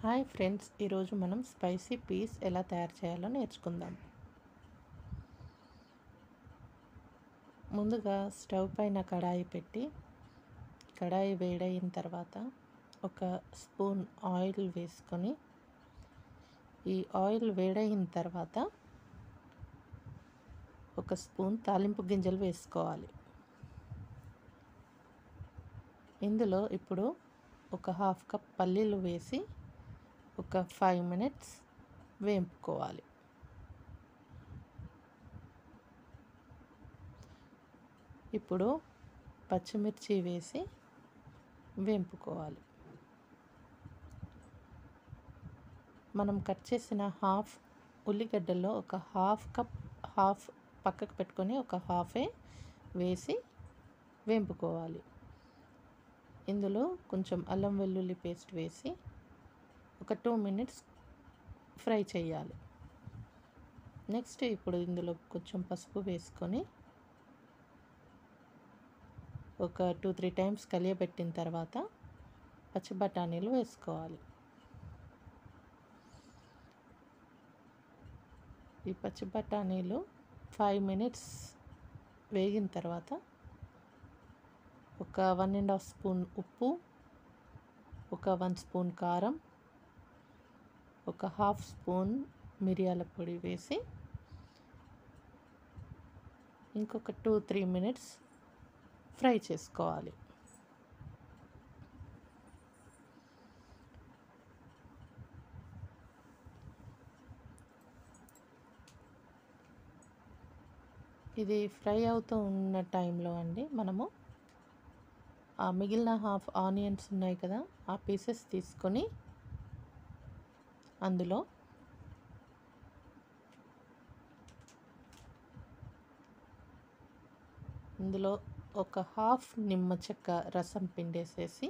hi friends ఈరోజు మనం spicy piece ఎలా తయారు చేయాలో నేర్చుకుందాం ముందుగా స్టవ్ పైన కడాయి పెట్టి కడాయి వేడయిన తర్వాత ఒక స్పూన్ ఆయిల్ వేసుకొని ఈ ఆయిల్ వేడయిన తర్వాత ఒక స్పూన్ తాలింపు గింజలు వేసుకోవాలి ఇందులో ఇప్పుడు ఒక హాఫ్ కప్ పల్లీలు వేసి ఒక ఫైవ్ మినిట్స్ వేంపుకోవాలి ఇప్పుడు పచ్చిమిర్చి వేసి వేంపుకోవాలి మనం కట్ చేసిన హాఫ్ ఉల్లిగడ్డలో ఒక హాఫ్ కప్ హాఫ్ పక్కకు పెట్టుకొని ఒక హాఫే వేసి వేంపుకోవాలి ఇందులో కొంచెం అల్లం వెల్లుల్లి పేస్ట్ వేసి ఒక టూ మినిట్స్ ఫ్రై చేయాలి నెక్స్ట్ ఇప్పుడు ఇందులో కొంచెం పసుపు వేసుకొని ఒక టూ త్రీ టైమ్స్ కలియబెట్టిన తర్వాత పచ్చి బఠానీలు వేసుకోవాలి ఈ పచ్చి బఠానీలు ఫైవ్ మినిట్స్ వేగిన తర్వాత ఒక వన్ అండ్ హాఫ్ స్పూన్ ఉప్పు ఒక వన్ స్పూన్ కారం ఒక హాఫ్ స్పూన్ మిరియాల పొడి వేసి ఇంకొక టూ త్రీ మినిట్స్ ఫ్రై చేసుకోవాలి ఇది ఫ్రై అవుతూ ఉన్న టైంలో అండి మనము ఆ మిగిలిన హాఫ్ ఆనియన్స్ ఉన్నాయి కదా ఆ పీసెస్ తీసుకొని అందులో ఇందులో ఒక హాఫ్ నిమ్మ చెక్క రసం పిండేసేసి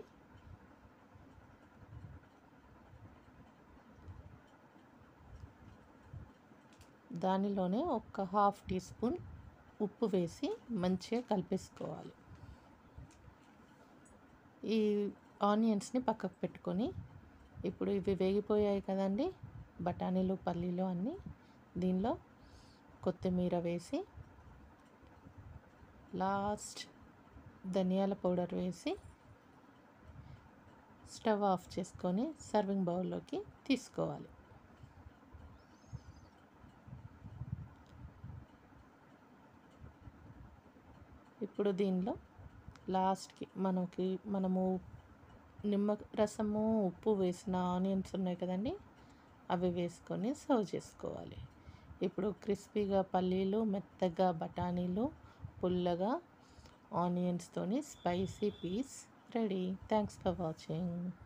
దానిలోనే ఒక హాఫ్ టీ స్పూన్ ఉప్పు వేసి మంచిగా కలిపేసుకోవాలి ఈ ఆనియన్స్ని పక్కకు పెట్టుకొని ఇప్పుడు ఇవి వేగిపోయాయి కదండి బఠానీలు పల్లీలు అన్నీ దీనిలో కొత్తిమీర వేసి లాస్ట్ ధనియాల పౌడర్ వేసి స్టవ్ ఆఫ్ చేసుకొని సర్వింగ్ బౌల్లోకి తీసుకోవాలి ఇప్పుడు దీనిలో లాస్ట్కి మనకి మనము నిమ్మ రసము ఉప్పు వేసిన ఆనియన్స్ ఉన్నాయి కదండి అవి వేసుకొని సర్వ్ చేసుకోవాలి ఇప్పుడు క్రిస్పీగా పల్లీలు మెత్తగా బఠానీలు పుల్లగా ఆనియన్స్తోని spicy peas ready thanks for watching